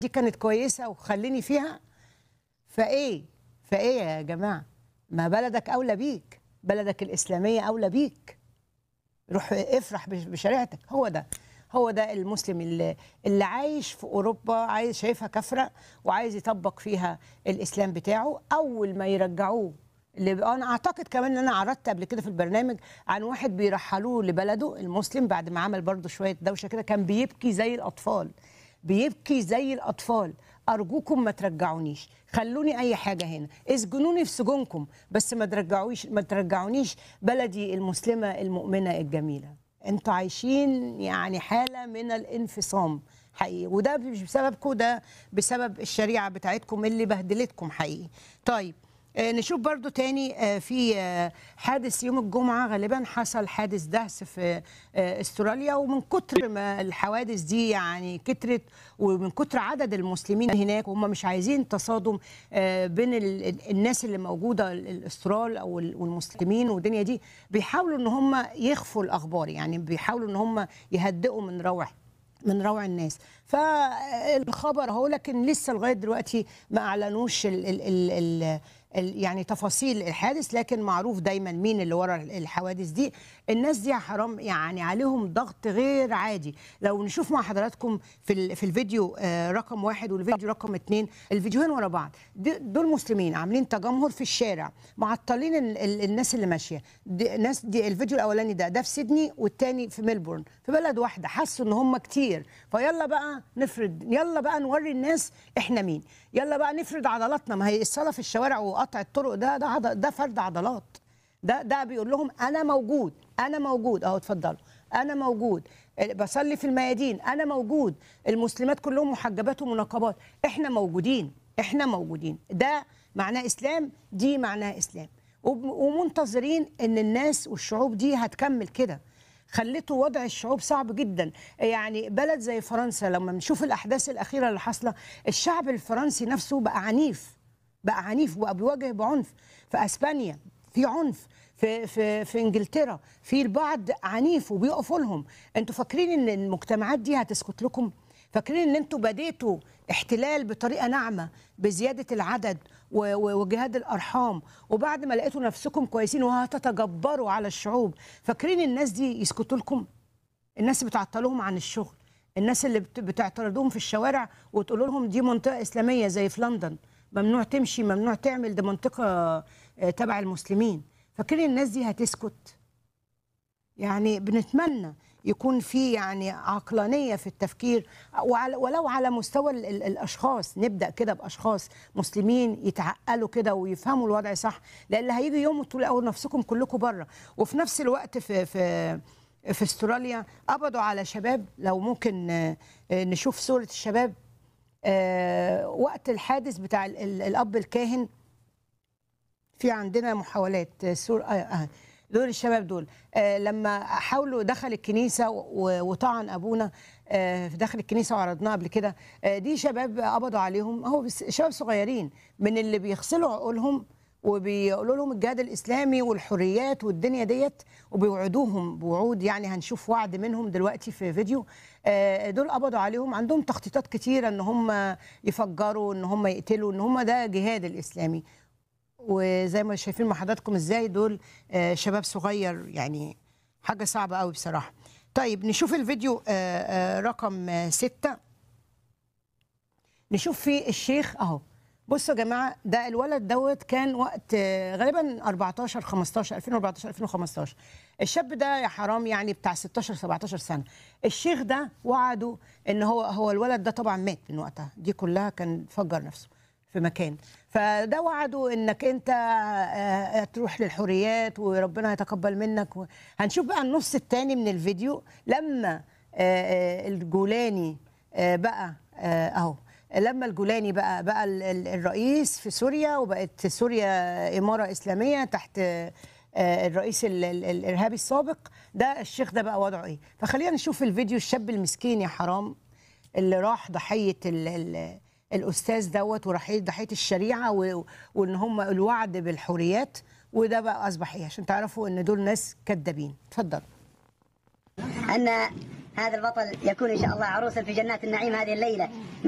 دي كانت كويسه وخليني فيها فايه فايه يا جماعه ما بلدك اولى بيك بلدك الاسلاميه اولى بيك روح افرح بش- بشريعتك هو ده هو ده المسلم اللي, اللي عايش في اوروبا عايز شايفها كفره وعايز يطبق فيها الاسلام بتاعه اول ما يرجعوه اللي انا اعتقد كمان ان انا عرضت قبل كده في البرنامج عن واحد بيرحلوه لبلده المسلم بعد ما عمل برضه شويه دوشه كده كان بيبكي زي الاطفال بيبكي زي الاطفال ارجوكم ما ترجعونيش خلوني اي حاجه هنا اسجنوني في سجونكم بس ما ترجعويش ما ترجعونيش بلدي المسلمه المؤمنه الجميله انتوا عايشين يعني حاله من الانفصام حقيقي وده مش بسببكم ده بسبب الشريعه بتاعتكم اللي بهدلتكم حقيقي طيب آه، نشوف برضو تاني آه، في آه، حادث يوم الجمعة غالبا حصل حادث دهس في آه، استراليا ومن كتر ما الحوادث دي يعني كترت ومن كتر عدد المسلمين هناك وهم مش عايزين تصادم آه، بين ال- ال- الناس اللي موجودة ال- الاسترال او ال- والمسلمين والدنيا دي بيحاولوا ان هم يخفوا الاخبار يعني بيحاولوا ان هم يهدئوا من روع من روع الناس فالخبر اهو لكن لسه لغايه دلوقتي ما اعلنوش ال ال ال ال ال يعني تفاصيل الحادث لكن معروف دايما مين اللي ورا الحوادث دي الناس دي يا حرام يعني عليهم ضغط غير عادي لو نشوف مع حضراتكم في ال- في الفيديو آه، رقم واحد والفيديو رقم اتنين الفيديوهين ورا بعض دي- دول مسلمين عاملين تجمهر في الشارع معطلين ال- ال- الناس اللي ماشيه دي الناس دي الفيديو الاولاني ده ده في سيدني والتاني في ملبورن في بلد واحده حسوا ان هم كتير فيلا بقى نفرض يلا بقى نوري الناس احنا مين يلا بقى نفرض عضلاتنا ما هي الصلاه في الشوارع وقطع الطرق ده ده عض- ده فرد عضلات ده ده بيقول لهم انا موجود انا موجود اهو اتفضلوا انا موجود بصلي في الميادين انا موجود المسلمات كلهم محجبات ومنقبات احنا موجودين احنا موجودين ده معناه اسلام دي معناه اسلام وب- ومنتظرين ان الناس والشعوب دي هتكمل كده خليته وضع الشعوب صعب جدا يعني بلد زي فرنسا لما بنشوف الاحداث الاخيره اللي حاصله الشعب الفرنسي نفسه بقى عنيف بقى عنيف وبقى بيواجه بعنف في اسبانيا في عنف في في في انجلترا في البعض عنيف وبيقفوا لهم انتوا فاكرين ان المجتمعات دي هتسكت لكم فاكرين ان انتوا بديتوا احتلال بطريقه ناعمه بزياده العدد و- و- وجهاد الارحام وبعد ما لقيتوا نفسكم كويسين وهتتجبروا على الشعوب فاكرين الناس دي يسكتوا لكم الناس اللي بتعطلوهم عن الشغل الناس اللي بت- بتعترضوهم في الشوارع وتقولوا لهم دي منطقه اسلاميه زي في لندن ممنوع تمشي ممنوع تعمل دي منطقه آه، تبع المسلمين فاكرين الناس دي هتسكت يعني بنتمنى يكون في يعني عقلانيه في التفكير وعلى ولو على مستوى ال- ال- الاشخاص نبدا كده باشخاص مسلمين يتعقلوا كده ويفهموا الوضع صح لان هيجي يوم تلاقوا نفسكم كلكم بره وفي نفس الوقت في في في استراليا قبضوا على شباب لو ممكن آه، آه، نشوف صوره الشباب آه، وقت الحادث بتاع ال- ال- الاب الكاهن في عندنا محاولات آه، سور آه آه دول الشباب دول آه لما حاولوا دخل الكنيسه و- وطعن ابونا آه في داخل الكنيسه وعرضناه قبل كده آه دي شباب قبضوا عليهم اهو بس- شباب صغيرين من اللي بيغسلوا عقولهم وبيقولوا لهم الجهاد الاسلامي والحريات والدنيا ديت وبيوعدوهم بوعود يعني هنشوف وعد منهم دلوقتي في فيديو آه، دول قبضوا عليهم عندهم تخطيطات كتيره ان هم يفجروا ان هم يقتلوا ان هم ده جهاد الاسلامي وزي ما شايفين مع حضراتكم ازاي دول آه، شباب صغير يعني حاجه صعبه قوي بصراحه طيب نشوف الفيديو آه، آه، رقم آه، ستة نشوف فيه الشيخ اهو بصوا يا جماعه ده الولد دوت كان وقت آه، غالبا 14 15 2014 2015 الشاب ده يا حرام يعني بتاع 16 17 سنه الشيخ ده وعده ان هو هو الولد ده طبعا مات من وقتها دي كلها كان فجر نفسه في مكان فده وعده انك انت آه، تروح للحريات وربنا يتقبل منك و- هنشوف بقى النص الثاني من الفيديو لما آه، آه، الجولاني آه، بقى آه، اهو لما الجولاني بقى بقى ال- ال- الرئيس في سوريا وبقت سوريا إمارة إسلامية تحت آه، الرئيس ال- ال- الإرهابي السابق ده الشيخ ده بقى وضعه إيه فخلينا نشوف الفيديو الشاب المسكين يا حرام اللي راح ضحية ال ال الأستاذ دوت وضحية ضحية الشريعة و- وإن هم الوعد بالحريات وده بقى أصبح إيه عشان تعرفوا إن دول ناس كذابين اتفضل أن هذا البطل يكون إن شاء الله عروسا في جنات النعيم هذه الليلة